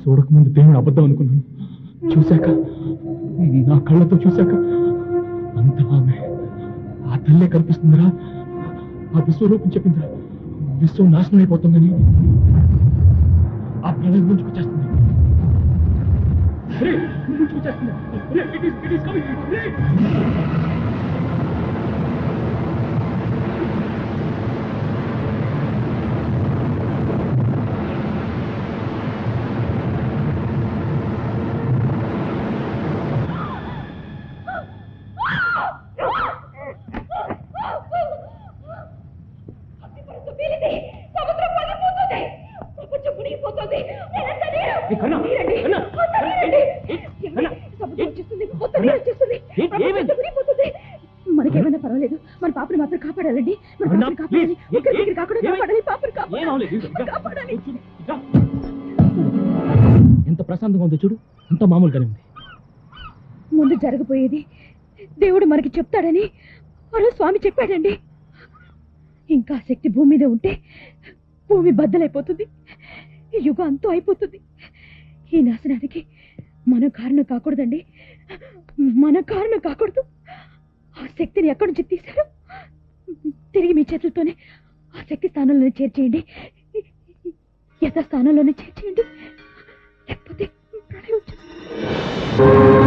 చూడకముందు దేవుడు అబద్ధం అనుకున్నాను చూశాక నా కళ్ళతో చూశాక అంత ఆమె ఆ తల్లే కనిపిస్తుందిరా ఆ విశ్వరూపం చెప్పిందిరా విశ్వం నాశనం అయిపోతుందని ఆ ప్రళయం నుంచి వచ్చేస్తుంది రే, నుంచి వచ్చేస్తుంది. రే, it is- it is coming. రే. ఏ, కన్నా, కన్నా, మనకేమైనా పర్వాలేదు మన పాపని మాత్రం కాపాడాలండి మన కన్నా, పాపని కాపాడాలి please. ఒకరి దగ్గర కాకుండా ఏమైంది? కాపాడాలి పాపని ఏం అవ్వలేదు. ఇదిగో, కాపాడాలి ఇదిగో. కాపాడాలి చూడు, ఇదిగో. ఎంత ప్రశాంతంగా ఉందో చూడు అంత మామూలుగానే ఉంది ముందు జరగబోయేది దేవుడు మనకి చెప్తాడని మరో స్వామి చెప్పాడండి ఇంకా ఆ శక్తి భూమి మీద ఉంటే భూమి బద్దలైపోతుంది ఈ యుగం అంతా అయిపోతుంది ఈ నాశనానికి మన కారణం కాకూడదండి మన కారణం కాకూడదు ఆ శక్తిని ఎక్కడి నుంచి తీశారు తిరిగి మీ చేతులతోనే ఆ శక్తి స్థానంలోనే చేర్చేయండి యథా స్థానంలోనే చేర్చేయండి లేకపోతే ప్రళయం వచ్చేస్తుంది.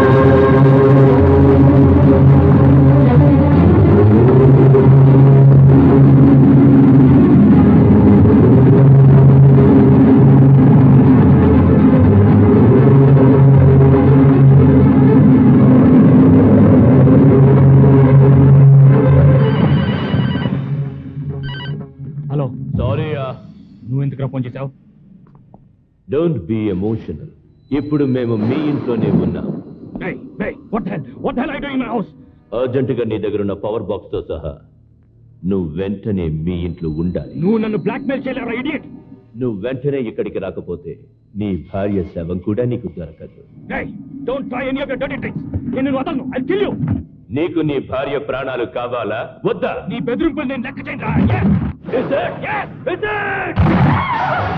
హలో సారీయా నువ్వు ఎందుకు ఫోన్ చేశావు డోంట్ బి ఎమోషనల్ ఇప్పుడు మేము మీ ఇంట్లోనే ఉన్నాం what hell what hell I do in my house అర్జెంటుగా నీ దగ్గర ఉన్న పవర్ బాక్స్ తో సహా నువ్వు వెంటనే మీ ఇంట్లో ఉండాలి నువ్వు నన్ను బ్లాక్మెయిల్ చేయలేరా ఇడియట్ నువ్వు వెంటనే ఇక్కడికి రాకపోతే నీ భార్య శవం కూడా నీకు దొరకదు Hey, don't try any of your dirty tricks. నేను నిన్ను వదలను. I'll kill you. నీకు నీ భార్య ప్రాణాలు కావాలా వద్దా నీ బెదిరింపులు నేను లెక్క చేయరా Yes. Is it? Yes. Is it?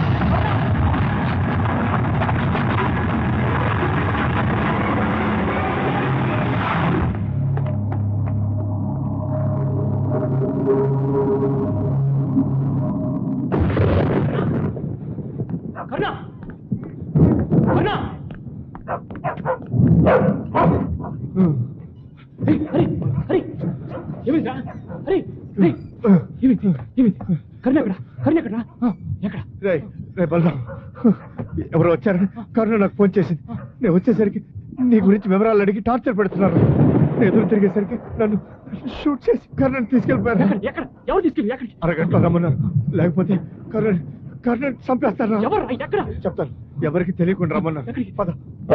కర్ణ కర్ణ హరి హరి హరి ఏమైందిరా హరి హరి ఏమైంది ఏమైంది కర్ణ ఎక్కడ కర్ణ ఎక్కడ ఆ, ఎక్కడ రే రే బలరాం ఎవరో వచ్చారని కరుణ నాకు ఫోన్ చేసింది నేను వచ్చేసరికి నీ గురించి వివరాలు అడిగి టార్చర్ పెడుతున్నారు నేను ఎదురు తిరిగేసరికి నన్ను షూట్ చేసి కరుణని తీసుకెళ్ళిపోయారు ఎక్కడ ఎక్కడ ఎవరు తీసుకెళ్ళి ఎక్కడ అరగంటలో రమ్మన్నారు లేకపోతే కరుణ కరుణ చంపేస్తారు ఎవరు ఎక్కడ చెప్తాను ఎవరికి తెలియకుండా రమ్మన్నారు ఎక్కడికి? పద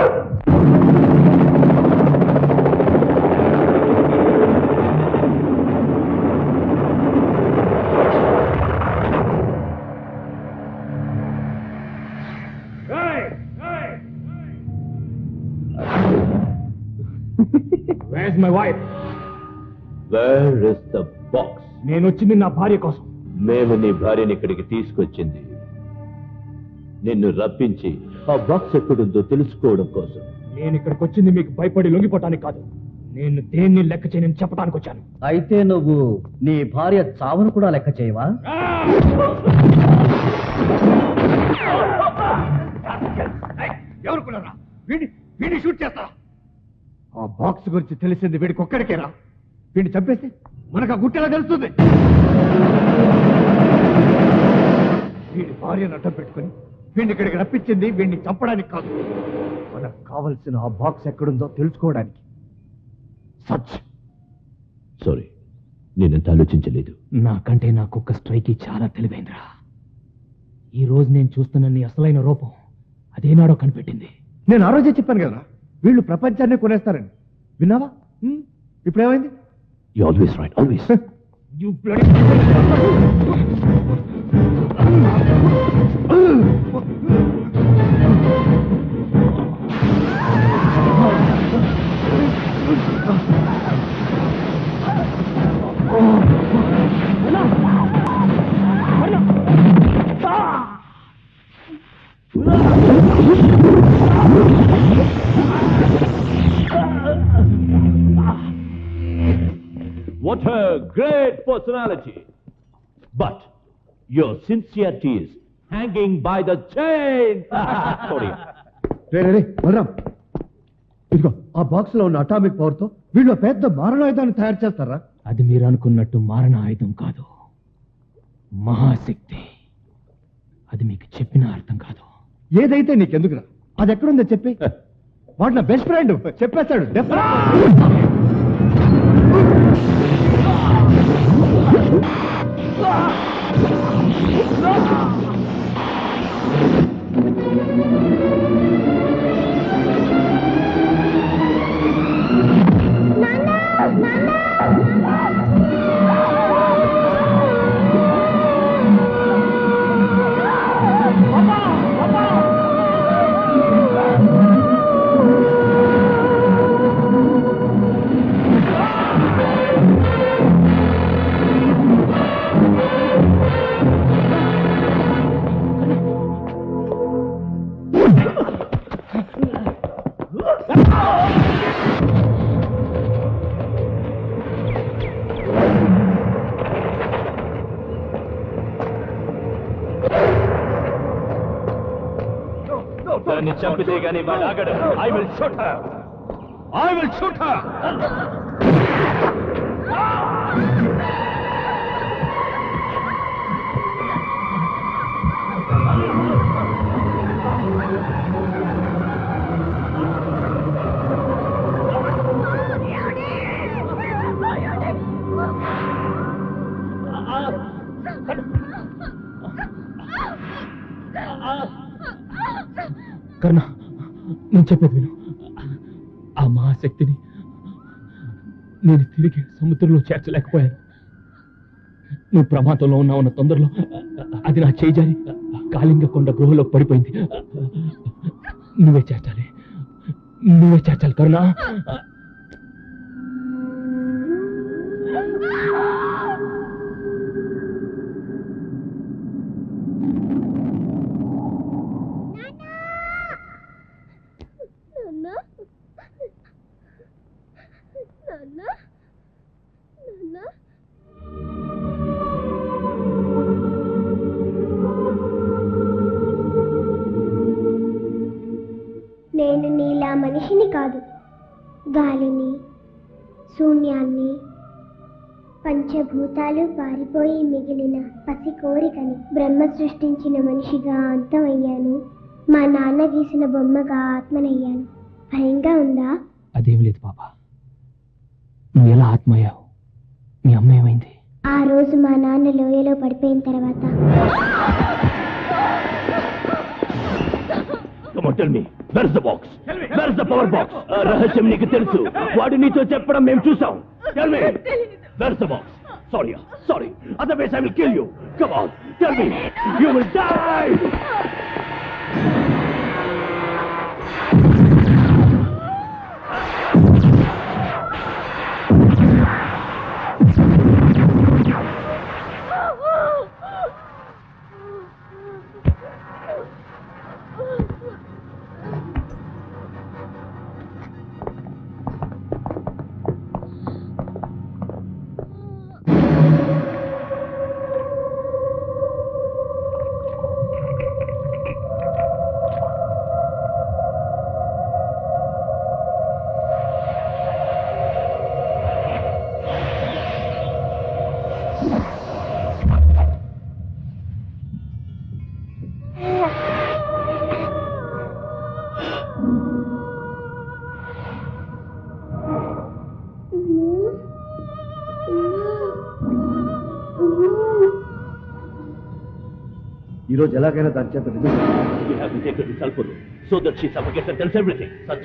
Where's my wife? Where is the box నేను వచ్చింది నా భార్య కోసం మేము నీ భార్యని ఇక్కడికి తీసుకొచ్చింది నిన్ను రప్పించి ఆ బాక్స్ ఎక్కడుందో తెలుసుకోవడం కోసం నేను ఇక్కడికి వచ్చింది మీకు భయపడి లొంగిపోవటానికి కాదు నేను దేన్ని లెక్క చేయని చెప్పడానికి వచ్చాను అయితే నువ్వు నీ భార్య చావును కూడా లెక్క చేయవా ఎవరుకున్నారా వీడిని వీడిని షూట్ చేస్తా ఆ బాక్స్ గురించి తెలిసింది వీడికి ఒక్కడికేరా వీడిని చంపేస్తే మనకు ఆ గుట్టెలా తెలుస్తుంది వీడి భార్యను అడ్డం పెట్టుకుని వీడిని ఇక్కడికి రప్పించింది వీడిని చంపడానికి కాదు మనకు కావలసిన ఆ బాక్స్ ఎక్కడుందో తెలుసుకోవడానికి సచ్ సారీ నేనెంత ఆలోచించలేదు నాకంటే నా కుక్క స్ట్రైకి చాలా తెలివైందిరా ఈ రోజు నేను చూస్తున్న నీ అసలైన రూపం అదేనాడో కనిపెట్టింది నేను ఆ రోజే చెప్పాను కదా వీళ్ళు ప్రపంచాన్ని కొనేస్తారని విన్నావా హ్మ్? ఇప్పుడు ఏమైంది you always right always You bloody... ఆ What a great personality. But your sincerity is hanging by the chain. Sorry. రే రే, రే బలరాం ఇదిగో ఆ బాక్స్ లో ఉన్న అటామిక్ పవర్ తో వీళ్ళు పెద్ద మారణాయుధాన్ని తయారు చేస్తారా అది మీరు అనుకున్నట్టు మారణ ఆయుధం కాదు మహాశక్తి అది మీకు చెప్పిన అర్థం కాదు ఏదైతే నీకెందుకురా అది ఎక్కడుందో చెప్పి వాడు నా బెస్ట్ ఫ్రెండ్ చెప్పేస్తాడు డెఫినెట్ దాన్ని చంపితే గానీ వాడు ఆగడు I will shoot her I will shoot her Karna నేను చెప్పేది విను ఆ మహాశక్తిని నేను తిరిగి సముద్రంలో చేర్చలేకపోయాను నువ్వు ప్రమాదంలో ఉన్నావున్న తొందరలో అది నా చేజారి కాళింగ కొండ గృహలో పడిపోయింది నువ్వే చేర్చాలి నువ్వే చేర్చాలి కరుణ నాన్న నాన్న నాన్న నేను నీలా మనిషిని కాదు గాలిని శూన్యాన్ని పంచభూతాలు పారిపోయి మిగిలిన పసి కోరికని బ్రహ్మ సృష్టించిన మనిషిగా అంతమయ్యాను మా నాన్న గీసిన బొమ్మగా ఆత్మనయ్యాను భయంగా ఉందా అదేం లేదు పాపా నువ్వు ఎలా ఆత్మయ్యావు మీ అమ్మ ఏమైంది ఆ రోజు మా నాన్న లోయలో పడిపోయిన తర్వాత Come on, tell me. Where's the box? Where's the power box? ఆ రహస్యం నీకు తెలుసు వాడు నీతో చెప్పడం మేము చూసాం Tell me. Where's the box? Sorry, sorry. Otherwise I will kill you. Come on, tell me. You will die. ఈ రోజు ఎలాగైనా దాని చేత నిజం We have to take her to Salpuru so that she suffocates and tells everything. Such.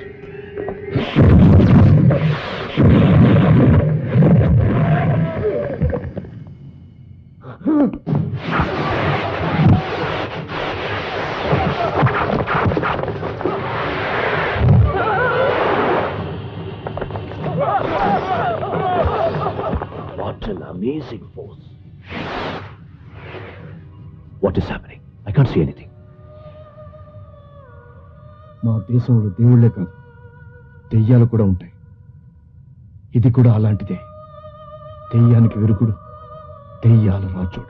What an amazing force. What is happening? I can't see anything. మా దేశంలో దేవుళ్ళే కాదు దెయ్యాలు కూడా ఉంటాయి ఇది కూడా అలాంటిదే దెయ్యానికి విరుగుడు దెయ్యాల రాజుడు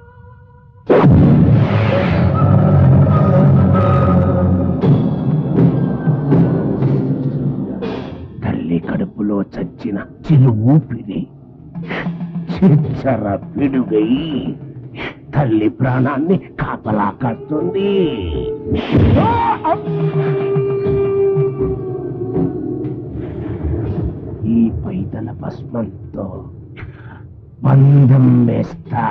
తల్లి కడుపులో చచ్చిన చిలు ఊపిరి చిచ్చర పిడుగై తల్లి ప్రాణాన్ని కాపలా కాస్తుంది ఈ పైతల భస్మంతో బంధం వేస్తా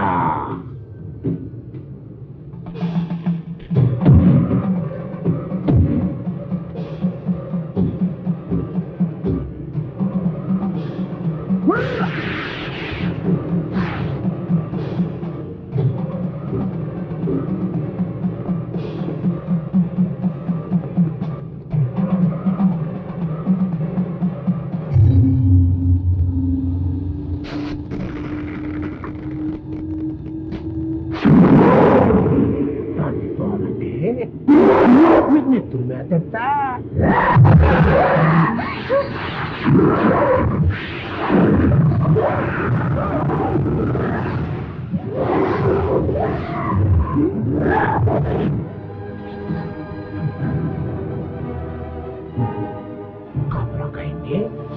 అంటే నెత్తురు మేతెత్తా కాపురాకైంది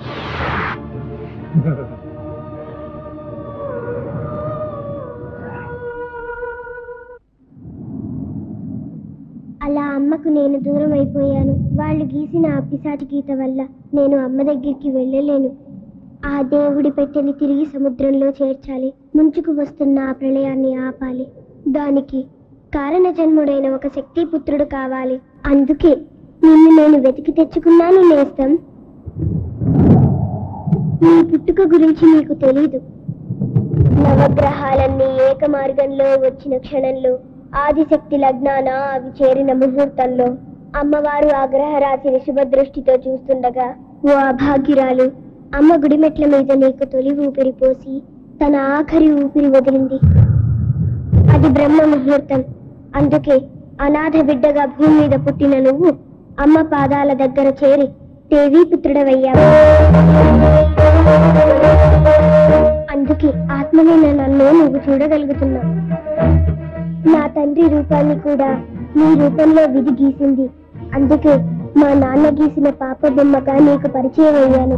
అలా అమ్మకు నేను దూరం అయిపోయాను వాళ్ళు గీసిన ఆ పిశాచి గీత వల్ల నేను అమ్మ దగ్గరికి వెళ్ళలేను ఆ దేవుడి పెట్టెని తిరిగి సముద్రంలో చేర్చాలి ముంచుకు వస్తున్న ఆ ప్రళయాన్ని ఆపాలి దానికి కారణ జన్ముడైన ఒక శక్తి పుత్రుడు కావాలి అందుకే నిన్ను నేను వెతికి తెచ్చుకున్నాను నేస్తం నీ పుట్టుక గురించి నీకు తెలీదు నవగ్రహాలన్నీ ఏక మార్గంలో వచ్చిన క్షణంలో ఆదిశక్తి లగ్నాన అవి చేరిన ముహూర్తంలో అమ్మవారు ఆ గ్రహ రాశిని శుభదృష్టితో చూస్తుండగా ఓ అభాగ్యురాలు అమ్మ గుడిమెట్ల మీద నీకు తొలి ఊపిరి పోసి తన ఆఖరి ఊపిరి వదిలింది అది బ్రహ్మ ముహూర్తం అందుకే అనాథ బిడ్డగా భూమి మీద పుట్టిన నువ్వు అమ్మ పాదాల దగ్గర చేరి దేవీపుత్రుడవయ్యావు అందుకే ఆత్మనైన నన్ను నువ్వు చూడగలుగుతున్నావు నా తండ్రి రూపాన్ని కూడా నీ రూపంలో విధి గీసింది అందుకే మా నాన్న గీసిన పాప బొమ్మగా నీకు పరిచయం అయ్యాను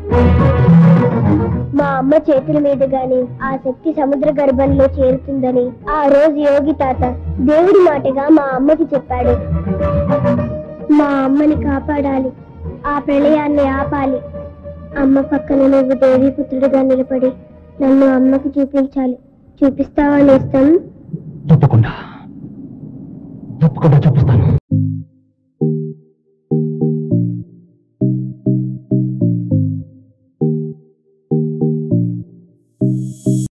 మా అమ్మ చేతుల మీదుగానే ఆ శక్తి సముద్ర గర్భంలో చేరుతుందని ఆ రోజు యోగి తాత దేవుడి మాటగా మా అమ్మకి చెప్పాడు మా అమ్మని కాపాడాలి ఆ ప్రళయాన్ని ఆపాలి అమ్మ పక్కన నువ్వు దేవీపుత్రుడిగా నిలబడి నన్ను అమ్మకి చూపించాలి చూపిస్తావా నేస్తం తప్పకుండా తప్పకుండా చూపిస్తాను